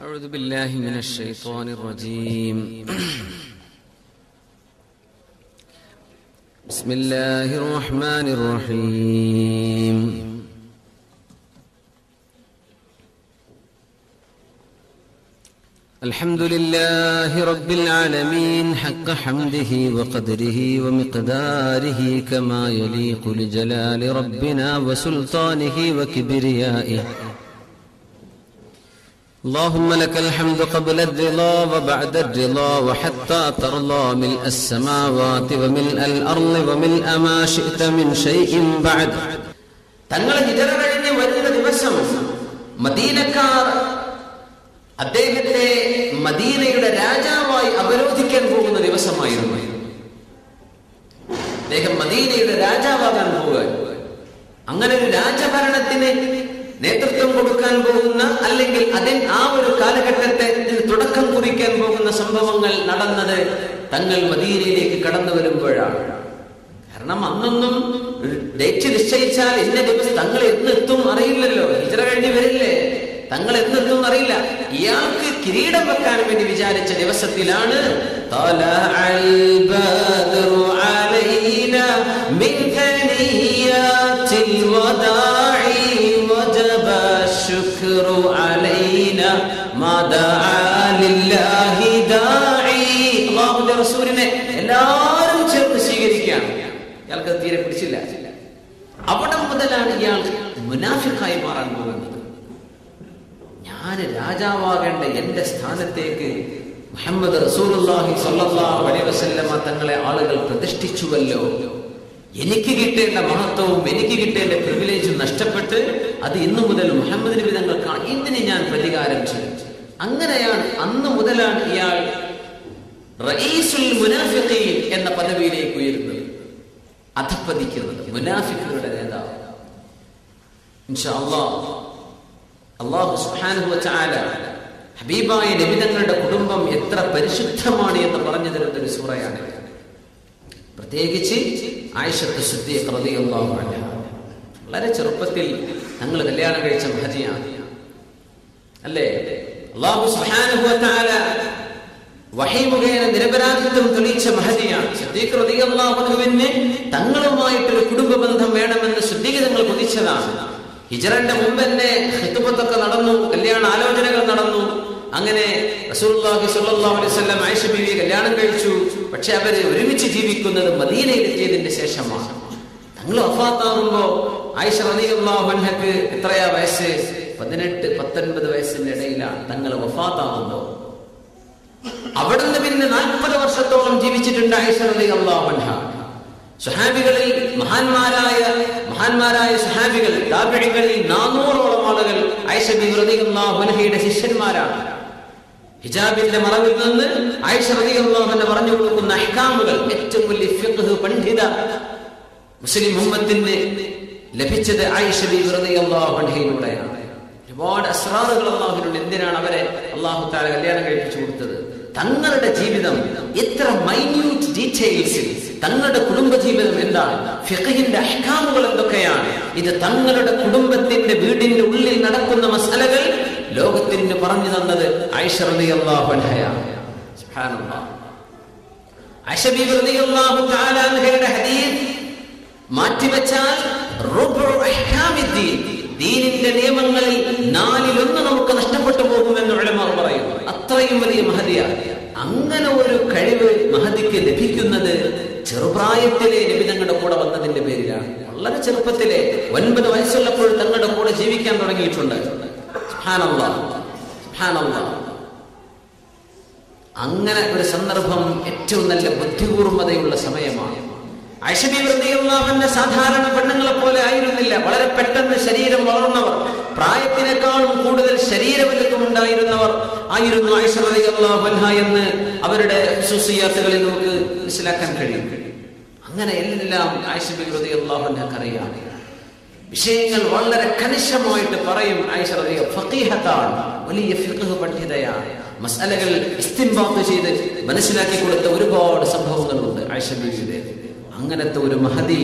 أعوذ بالله من الشيطان الرجيم بسم الله الرحمن الرحيم الحمد لله رب العالمين حق حمده وقدره ومقداره كما يليق لجلال ربنا وسلطانه وكبريائه اللهم لك الحمد قبل الرضا وبعد الرضا وحتى ترضى ملء السماوات وملء الأرض وملء ما شئت من شيء بعد തങ്ങൾ ഹിജറ കഴിഞ്ഞ് വരുന്ന ദിവസം മദീനക്കാർ അദ്ദേഹത്തെ മദീനയുടെ രാജാവായി അവരോധിക്കാൻ പോകുന്ന ദിവസമായിരുന്നു അദ്ദേഹം മദീനയുടെ രാജാവാകാൻ പോവുക അങ്ങനെ ഒരു രാജഭരണത്തിന് നേതൃത്വം കൊടുക്കാൻ പോകുന്ന അല്ലെങ്കിൽ അതിൽ ആ ഒരു കാലഘട്ടത്തെ തുടക്കം കുറിക്കാൻ പോകുന്ന സംഭവങ്ങൾ നടന്നത് തങ്ങൾ മദീനയിലേക്ക് കടന്നു വരുമ്പോഴാണ് കാരണം അന്നൊന്നും ഡേറ്റ് നിശ്ചയിച്ചാൽ ഇന്ന ദിവസം തങ്ങൾ എന്നെത്തും അറിയില്ലല്ലോ ഹിജറ കഴിഞ്ഞ് വരില്ലേ തങ്ങൾ എന്നെത്തും അറിയില്ല ഇയാൾക്ക് കിരീടം വെക്കാൻ വേണ്ടി വിചാരിച്ച ദിവസത്തിലാണ് طلع البدر علينا من ثنيات الوداع وجب الشكر علينا ما دعا لله داعي അള്ളാഹുവിന്റെ റസൂലിനെ എല്ലാവരും ചേർന്ന് സ്വീകരിക്കുകയാണ് ഇയാൾക്ക് അത് തീരെ പിടിച്ചില്ല അവിടെ മുതലാണ് ഇയാൾ മുനാഫിക്കായി മാറാൻ പോകുന്നത് ഞാൻ രാജാവാകേണ്ട എന്റെ സ്ഥാനത്തേക്ക് മുഹമ്മദ് റസൂലുള്ളാഹി സ്വല്ലല്ലാഹു അലൈഹി വസല്ലമ തങ്ങളെ ആളുകൾ പ്രതിഷ്ഠിച്ചുവല്ലോ എനിക്ക് കിട്ടേണ്ട മഹത്വവും എനിക്ക് കിട്ടേണ്ട പ്രിവിലേജും നഷ്ടപ്പെട്ട് അത് ഇന്നു മുതൽ മുഹമ്മദ് നബി തങ്ങൾക്കാണ് ഇതിന് ഞാൻ പ്രതികാരം ചെയ്യും അങ്ങനെയാണ് അന്ന് മുതലാണ് ഇയാൾ റഈസുൽ മുനാഫിഖീൻ എന്ന പദവിയിലേക്ക് ഉയരുന്നത് അധപ്പതിക്കുന്നത് മുനാഫിക്കുകളുടെ നേതാവ് ഇൻഷാ അല്ലാഹ് അള്ളാഹു സുബ്ഹാനഹു വതആല ഹബീബായ നബിതങ്ങളുടെ കുടുംബം എത്ര പരിശുദ്ധമാണ് എന്ന് പറഞ്ഞു തരുന്ന ഒരു സൂറയാണ് പ്രത്യേകിച്ച് ആയിഷത്ത് സിദ്ദീഖ് റളിയല്ലാഹു അൻഹ വളരെ ചെറുപ്പത്തിൽ തങ്ങൾ കല്യാണം കഴിച്ച മഹതിയാണ് അല്ലേ അള്ളാഹു സുബ്ഹാനഹു വതആല വഹി മുഖേന നിരപരാധിത്വം തെളിയിച്ച മഹതിയാണ് സിദ്ദീഖ് റളിയല്ലാഹു അൻഹുവിന് തങ്ങളുമായിട്ടൊരു കുടുംബ ബന്ധം വേണമെന്ന് സിദ്ദീഖ് തങ്ങൾ കൊതിച്ചതാണ് ഹിജറന്റെ മുമ്പ് തന്നെ ഹിത്തുപത്തൊക്കെ നടന്നു കല്യാണ ആലോചനകൾ നടന്നു അങ്ങനെ റസൂലുള്ളാഹി സ്വല്ലല്ലാഹു അലൈഹി വസല്ലം ആയിഷ ബീവിയെ കല്യാണം കഴിച്ചു പക്ഷെ അവര് ഒരുമിച്ച് ജീവിക്കുന്നത് മദീനയിലെത്തിയതിന്റെ ശേഷമാണ് തങ്ങൾ വഫാത്താകുമ്പോ ആയിഷ റളിയല്ലാഹു അൻഹക്ക് എത്രയാ വയസ്സ് പതിനെട്ട് പത്തൊൻപത് വയസ്സിന്റെ ഇടയിലാണ് തങ്ങൾ വഫാത്താകുമ്പോൾ അവിടുന്ന് പിന്നെ നാൽപ്പത് വർഷത്തോളം ജീവിച്ചിട്ടുണ്ട് ആയിഷ റളിയല്ലാഹു അൻഹ സുഹാബികളിൽ മഹാന്മാരായ മഹാന്മാരായ സുഹാബികൾ താപിഴികളിൽ നാനൂറോളം ആളുകൾ ഐഷ റളിയല്ലാഹുഅൻഹയുടെ ശിഷ്യന്മാരാണ് ഹിജാബിന്റെ മറവിൽ നിന്ന് ആയിഷ റളിയല്ലാഹുഅൻഹ പറഞ്ഞു കൊടുക്കുന്ന അഹ്കാമുകൾ ഏറ്റവും വലിയ ഫിഖ്ഹ് പണ്ഡിത മുസ്ലിം ഉമ്മത്തിന് ലഭിച്ചത് ആയിഷ റളിയല്ലാഹുഅൻഹയിലൂടെയാണ് ഒരുപാട് അസ്രാറുകൾ അള്ളാഹുവിനുണ്ട് എന്തിനാണ് അവരെ അള്ളാഹു താല കല്യാണം കഴിപ്പിച്ചു കൊടുത്തത് തങ്ങളുടെ ജീവിതം എത്ര മൈന്യൂട്ട് ഡീറ്റെയിൽസിൽ തങ്ങളുടെ കുടുംബജീവിതം എന്താണ് ഫിഖഹിന്റെ അഹ്കാമുകൾ എന്തൊക്കെയാണ് ഇത് തങ്ങളുടെ കുടുംബത്തിന്റെ വീടിന്റെ ഉള്ളിൽ നടക്കുന്ന മസലകൾ ലോകത്തിന് പറഞ്ഞു തന്നത് ഐഷ റളിയല്ലാഹു അൻഹയാണ് സുബ്ഹാനല്ലാഹ് ഐഷ ബീബി റളിയല്ലാഹു തആല അൻഹയുടെ ഹദീസ് മാറ്റിവെച്ചാൽ റുബു അഹ്കാമിദ്ദീൻ ദീനിന്റെ നിയമങ്ങളിൽ നാലിലൊന്ന് നമുക്ക് നഷ്ടപ്പെട്ടു പോകുമെന്ന് ഉലമാർ പറയുന്നു അത്രയും വലിയ മഹതിയാണ് അങ്ങനെ ഒരു കഴിവ് മഹതിക്ക് ലഭിക്കുന്നത് ചെറുപ്രായത്തിലെ നബി തങ്ങളുടെ കൂടെ വന്നതിന്റെ പേരിലാണ് വളരെ ചെറുപ്പത്തിലെ ഒൻപത് വയസ്സുള്ളപ്പോൾ തങ്ങളുടെ കൂടെ ജീവിക്കാൻ തുടങ്ങിയിട്ടുണ്ട് സുബ്ഹാനല്ലാഹ്. സുബ്ഹാനല്ലാഹ്. അങ്ങനെ ഒരു സന്ദർഭം ഏറ്റവും നല്ല ബുദ്ധിപൂർവതയുള്ള സമയമാണ് ഐഷബിന്റെ സാധാരണ പെണ്ണുങ്ങളെ പോലെ ആയിരുന്നില്ല വളരെ പെട്ടെന്ന് ശരീരം വളർന്നവർ പ്രായത്തിനേക്കാളും കൂടുതൽ ശരീരവലുപ്പം ഉണ്ടായിരുന്നവർ ആയിരുന്നു ഐഷബിഅള്ളാഹ് എന്ന് അവരുടെ സുസിയാത്തുകളിൽ നമുക്ക് മനസ്സിലാക്കാൻ കഴിയും അങ്ങനെ എല്ലാം ഐഷബി ഹൃദയ അള്ളാഹുനക്ക് അറിയാം വിഷയങ്ങൾ വളരെ കണിശമായിട്ട് പറയും ഐഷ റളിയ ഫഖീഹത്താണ് വലിയ ഫിഖ് പണ്ഡിതയാണ് മസാലകൾ ഇസ്തിംബാത്ത് ചെയ്ത് മനസ്സിലാക്കി കൊടുത്ത ഒരുപാട് സംഭവങ്ങളുണ്ട് ഐഷ ബീവിയുടെ അങ്ങനത്തെ ഒരു മഹദി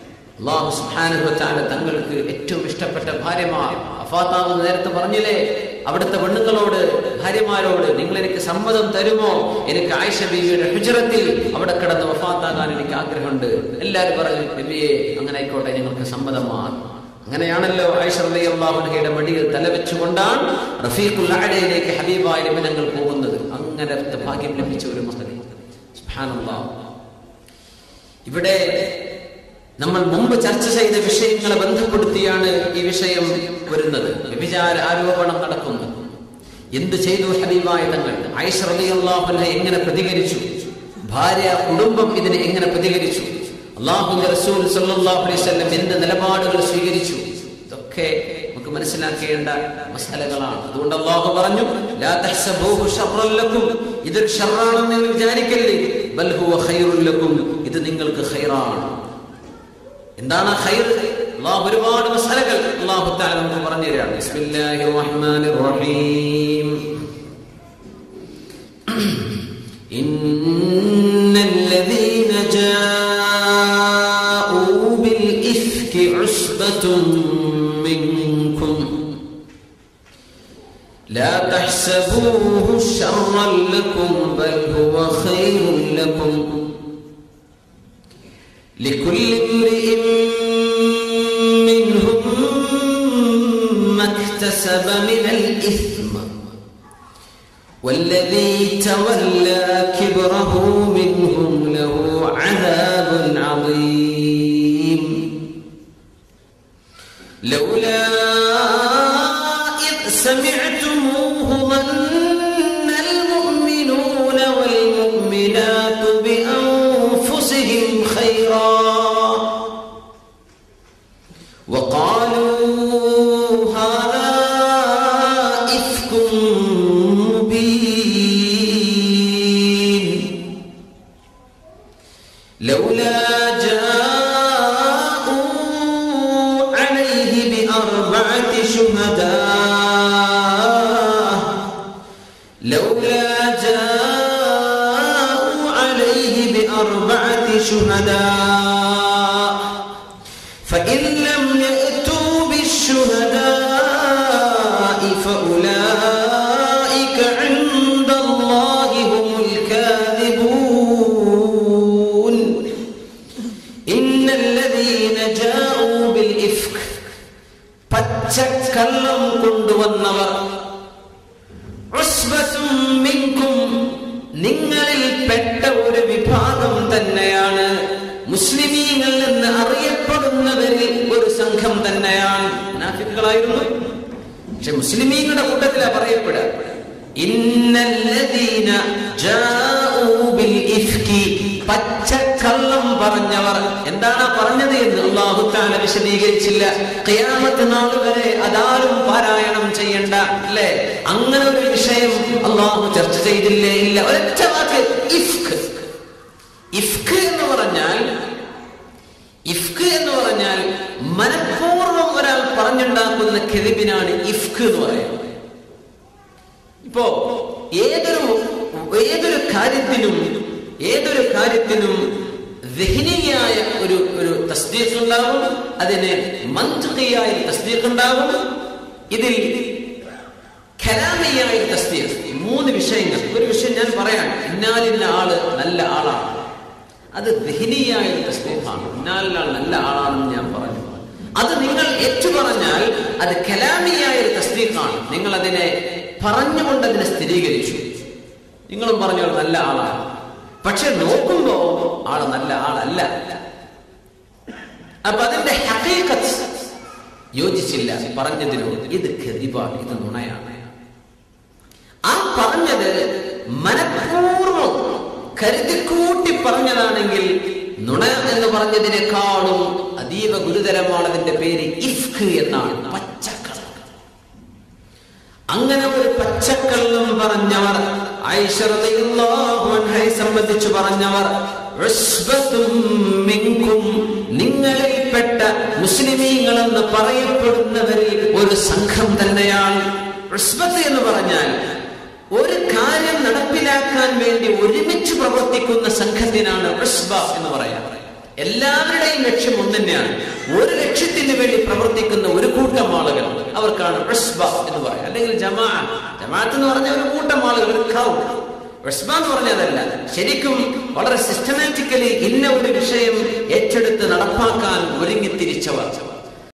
അള്ളാഹു സുബ്ഹാനഹു വതആല തങ്ങൾക്ക് ഏറ്റവും ഇഷ്ടപ്പെട്ട ഭാര്യമാർ അഫാത്താവ് നേരത്തെ പറഞ്ഞില്ലേ അവിടുത്തെ പെണ്ണുങ്ങളോട് ഭാര്യമാരോട് നിങ്ങൾ എനിക്ക് സമ്മതം തരുമോ എനിക്ക് ആയിഷ ബീവിയുടെ ഹുജറത്തിൽ അവിടെ കിടന്ന് വഫാത്താകാൻ എനിക്ക് ആഗ്രഹമുണ്ട് എല്ലാവരും പറഞ്ഞു നബിയെ അങ്ങനെ ആയിക്കോട്ടെ ഞങ്ങൾക്ക് സമ്മതമാണ് അങ്ങനെയാണല്ലോ ആയിഷ റളിയല്ലാഹുഅൻഹയുടെ മടിയിൽ തലവെച്ചുകൊണ്ടാണ് റഫീഖുൽ അഅലയിലേക്ക് ഹബീബായ നബി ഞങ്ങൾ പോകുന്നത് അങ്ങനെ ഭാഗ്യം ലഭിച്ച ഒരു മഹതി സുബ്ഹാനല്ലാഹ് ഇവിടെ നമ്മൾ മുമ്പ് ചർച്ച ചെയ്ത വിഷയങ്ങളെ ബന്ധപ്പെടുത്തിയാണ് ഈ വിഷയം വരുന്നത് വ്യഭിചാര ആരോപണം നടക്കുന്നു എന്ത് ചെയ്തു ഹബീബായ തങ്ങൾ ആയിഷ റളിയല്ലാഹു അൻഹ എങ്ങനെ പ്രതികരിച്ചു ഭാര്യ കുടുംബം ഇതിനെ എങ്ങനെ പ്രതികരിച്ചു അള്ളാഹുന്റെ റസൂൽ സല്ലല്ലാഹു അലൈഹി വസല്ലം എന്ത് നിലപാടുകൾ സ്വീകരിച്ചു ഇതൊക്കെ നമുക്ക് മനസ്സിലാക്കേണ്ട മസാലകളാണ് അതുകൊണ്ട് അള്ളാഹു പറഞ്ഞു ലാ തഹ്സബൂഹു ശർറൻ ലക്കും ഇതൊരു ഷർറാണെന്ന് നിങ്ങൾ വിചാരിക്കരുത് ബൽ ഹുവ ഖൈറുൽ ലക്കും ഇത് നിങ്ങൾക്ക് ഖൈറാണ് എന്താണ് ഖൈർ അള്ളാഹു ഒരുപാട് മസാലകൾ അള്ളാഹു തആല നമുക്ക് പറഞ്ഞു തരാണ് ബിസ്മില്ലാഹിർ റഹ്മാനിർ റഹീം إن الذين جاءوا بالإفك عصبة منكم لا تحسبوه شرا لكم بل هو خير لكم لكل امرئ منهم ما اكتسب من الإثم والذي تولى كبره منهم له عذاب عظيم لولا إذ سمعتموه ظن المؤمنون والمؤمنات بأنفسهم خيرا وقالوا هذا إفك مبين لولا جاءوا عليه بأربعة شهداء لولا جاءوا عليه بأربعة شهداء فإن لم يأتوا بالشهداء فأولئك عند الله هم الكاذبون إن الذين جاءوا بالإفك പച്ചക്കള്ളം കൊണ്ടുവന്നവർ ഉസ്ബത്തും മിൻകും നിങ്ങളിൽ പെട്ട ഒരു വിഭാഗം തന്നെയാണ് മുസ്ലിമീങ്ങൾ എന്ന് അറിയപ്പെടുന്നവരിൽ ഒരു സംഘം തന്നെയാണ് മുനാഫിക്കുകളായിരുന്നു പക്ഷെ മുസ്ലിമീങ്ങളുടെ കൂട്ടത്തിലാ പറയപ്പെടുക ഇന്നല്ലദീന ജാഊ ബിൽ ഇഫ്കി പച്ചക്കള്ളം പറഞ്ഞവർ എന്താണ് പറഞ്ഞത് എന്ന് അള്ളാഹു താല വിശദീകരിച്ചില്ല ഖിയാമത്ത് നാൾ വരെ അതാരും പാരായണം ചെയ്യണ്ട അല്ലേ അങ്ങനെ ഒരു വിഷയം അള്ളാഹു ചർച്ച ചെയ്തില്ലേ ഇല്ല ഒരൊറ്റ വാക്ക് ഇഫ്ക് ഇഫ്ക് എന്ന് പറഞ്ഞാൽ ഇഫ്ക് എന്ന് പറഞ്ഞാൽ മനഃപൂർവ്വം ഒരാൾ പറഞ്ഞുണ്ടാക്കുന്ന കെതിബിനാണ് ഇഫ്ക് എന്ന് പറയുന്നത് ഇപ്പോ ഏതൊരു ഏതൊരു കാര്യത്തിനും ഏതൊരു കാര്യത്തിനും ദഹനീയായ ഒരു ഒരു തസ്ദീഖ് ഉണ്ടാകും അതിന് മന്ത്രിയായ തസ്ദീഖ് ഉണ്ടാകും ഇതിൽ ഖലാമിയായ തസ്ദീഖ് ഈ മൂന്ന് വിഷയങ്ങൾ ഒരു വിഷയം ഞാൻ പറയാം ഇന്നാലിന്ന ആള് നല്ല ആളാണ് അത് ദഹനീയായ തസ്ദീഖാണ് ഇന്നാലിന്ന ആൾ നല്ല ആളാണെന്ന് ഞാൻ പറഞ്ഞു അത് നിങ്ങൾ ഏറ്റു പറഞ്ഞാൽ അത് കലാമിയായ ഒരു തസ്ദീഖാണ് നിങ്ങൾ അതിനെ പറഞ്ഞുകൊണ്ട് അതിനെ സ്ഥിരീകരിച്ചു നിങ്ങളും പറഞ്ഞു "ആൾ നല്ല ആളാണ് പക്ഷെ നോക്കുമ്പോ ആള് നല്ല ആളല്ല അപ്പൊ അതിന്റെ ഹഖീഖത്ത് യോജിച്ചില്ല പറഞ്ഞതിനോട് ഇത് ഖദിബാണ് ഇത് നുണയാണ് ആ പറഞ്ഞത് മനഃപൂർവ്വം കരുതിക്കൂട്ടി പറഞ്ഞതാണെങ്കിൽ നുണ എന്ന് പറഞ്ഞതിനേക്കാളും അതീവ ഗുരുതരമാണ് അതിന്റെ പേര് ഇഫ്ക് എന്നാണ് പച്ചക്കള്ളം അങ്ങനെ ഒരു പച്ചക്കള്ളം പറഞ്ഞവർ ആയിഷ റളിയല്ലാഹു അൻഹയെ സംബന്ധിച്ച് പറഞ്ഞവർ ഉസ്ബത്തും മിൻകും നിങ്ങളിൽപ്പെട്ട മുസ്ലിമീങ്ങൾ എന്ന് പറയപ്പെടുന്നവരിൽ ഒരു സംഘം തന്നെയാണ് ഉസ്ബത്ത് എന്ന് പറഞ്ഞാൽ ഒരു കാര്യം നടപ്പിലാക്കാൻ വേണ്ടി ഒരുമിച്ച് പ്രവർത്തിക്കുന്ന സംഘത്തിനാണ് ഉസ്ബ എന്ന് പറയാം എല്ലാവരുടെയും ലക്ഷ്യം ഒന്ന് തന്നെയാണ് ഒരു ലക്ഷ്യത്തിന് വേണ്ടി പ്രവർത്തിക്കുന്ന ഒരു കൂട്ടം ആളുകൾ അവർക്കാണ് റസ്ബ എന്ന് പറയാം അല്ലെങ്കിൽ ജമാ ജമാഅത്ത് എന്ന് പറഞ്ഞ ഒരു കൂട്ടം ആളുകൾ ഒരു ക്രൗഡ് റസ്ബ എന്ന് പറഞ്ഞതല്ല ശരിക്കും വളരെ സിസ്റ്റമാറ്റിക്കലി ഇന്ന ഒരു വിഷയം ഏറ്റെടുത്ത് നടപ്പാക്കാൻ ഒരുങ്ങി തിരിച്ചവർ